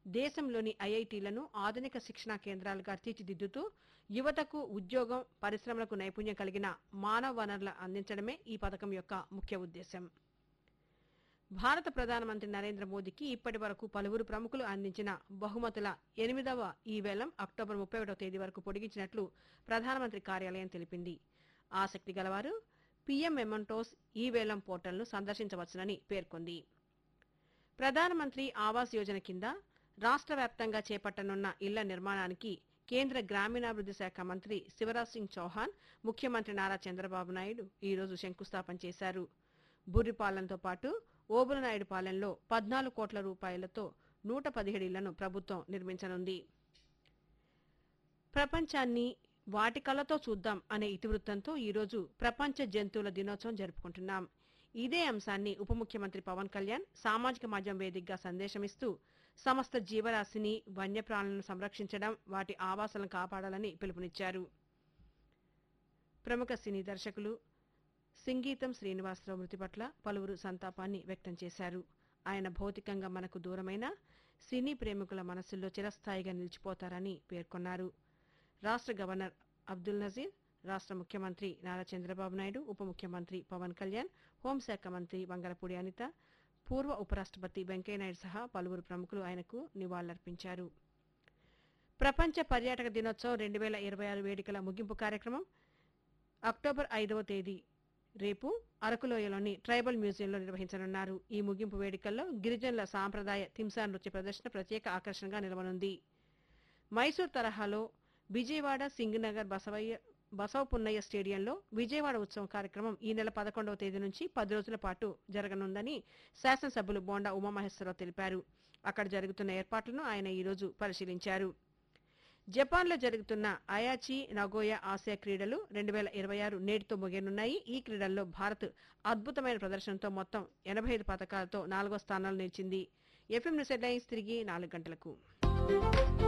దేశంలోని ఐఐటీలను ఆధునిక శిక్షణా కేంద్రాలుగా తీర్చిదిద్దుతూ యువతకు ఉద్యోగం పరిశ్రమలకు నైపుణ్యం కలిగిన మానవ వనరుల అందించడమే ఈ పథకం యొక్క ముఖ్య ఉద్దేశం భారత ప్రధానమంత్రి నరేంద్ర మోదీకి ఇప్పటి వరకు పలువురు ప్రముఖులు అందించిన బహుమతుల ఎనిమిదవ ఈ వేలం అక్టోబర్ ముప్పై ఒకటో తేదీ వరకు పొడిగించినట్లు ప్రధానమంత్రి కార్యాలయం తెలిపింది ఆసక్తి గలవారు పీఎం మెమంటోస్ ఈ వేలం పోర్టల్ను సందర్శించవచ్చునని పేర్కొంది ప్రధానమంత్రి ఆవాస్ యోజన కింద రాష్ట్ర వ్యాప్తంగా చేపట్టనున్న ఇళ్ల నిర్మాణానికి కేంద్ర గ్రామీణాభివృద్ధి శాఖ మంత్రి శివరాజ్ సింగ్ చౌహాన్ ముఖ్యమంత్రి నారా చంద్రబాబు నాయుడు ఈ రోజు శంకుస్థాపన చేశారు బుర్రిపాలెంతో పాటు ఓబులనాయుడుపాలెంలో పద్నాలుగు కోట్ల రూపాయలతో నూట పదిహేడు ఇళ్లను ప్రభుత్వం నిర్మించనుంది ప్రపంచాన్ని వాటి కళ్ళతో చూద్దాం అనే ఇతివృత్తంతో ఈరోజు ప్రపంచ జంతువుల దినోత్సవం జరుపుకుంటున్నాం ఇదే అంశాన్ని ఉప ముఖ్యమంత్రి పవన్ కళ్యాణ్ సామాజిక మాధ్యమం వేదికగా సందేశమిస్తూ సమస్త జీవరాశిని వన్యప్రాణులను సంరక్షించడం వాటి ఆవాసాలను కాపాడాలని పిలుపునిచ్చారు ప్రముఖ సినీ దర్శకులు సింగీతం శ్రీనివాసరావు మృతి పట్ల పలువురు సంతాపాన్ని వ్యక్తం చేశారు ఆయన భౌతికంగా మనకు దూరమైన సినీ ప్రేమికుల మనసుల్లో చిరస్థాయిగా నిలిచిపోతారని పేర్కొన్నారు రాష్ట్ర గవర్నర్ అబ్దుల్ నజీర్ రాష్ట్ర ముఖ్యమంత్రి నారా చంద్రబాబు నాయుడు ఉప ముఖ్యమంత్రి పవన్ కళ్యాణ్ హోంశాఖ మంత్రి వంగలపూడి అనిత పూర్వ ఉపరాష్ట్రపతి వెంకయ్యనాయుడు సహా పలువురు ప్రముఖులు ఆయనకు నివాళులర్పించారు ప్రపంచ పర్యాటక దినోత్సవం రెండు వేల ఇరవై ఆరు వేడుకల ముగింపు కార్యక్రమం అక్టోబర్ ఐదవ తేదీ రేపు అరకులోయలోని ట్రైబల్ మ్యూజియంలో నిర్వహించనున్నారు ఈ ముగింపు వేడుకల్లో గిరిజనుల సాంప్రదాయ తింసా నృత్య ప్రదర్శన ప్రత్యేక ఆకర్షణగా నిలవనుంది మైసూర్ తరహాలో విజయవాడ సింగనగర్ బసవయ్య బసవపున్నయ్య స్టేడియంలో విజయవాడ ఉత్సవం కార్యక్రమం ఈ నెల పదకొండవ తేదీ నుంచి పది రోజుల పాటు జరగనుందని శాసనసభ్యులు బోండా ఉమామహేశ్వరరావు తెలిపారు అక్కడ జరుగుతున్న ఏర్పాట్లను ఆయన ఈ రోజు పరిశీలించారు జపాన్లో జరుగుతున్న అయాచి నగోయా ఆసియా క్రీడలు రెండు వేల ఇరవై ఆరు నేటితో ముగియనున్నాయి ఈ క్రీడల్లో భారత్ అద్భుతమైన ప్రదర్శనతో మొత్తం ఎనభై ఐదు పథకాలతో నాలుగో స్థానాలు నిలిచింది ఎఫ్ఎం న్యూస్ హెడ్లైన్స్ తిరిగి నాలుగు గంటలకు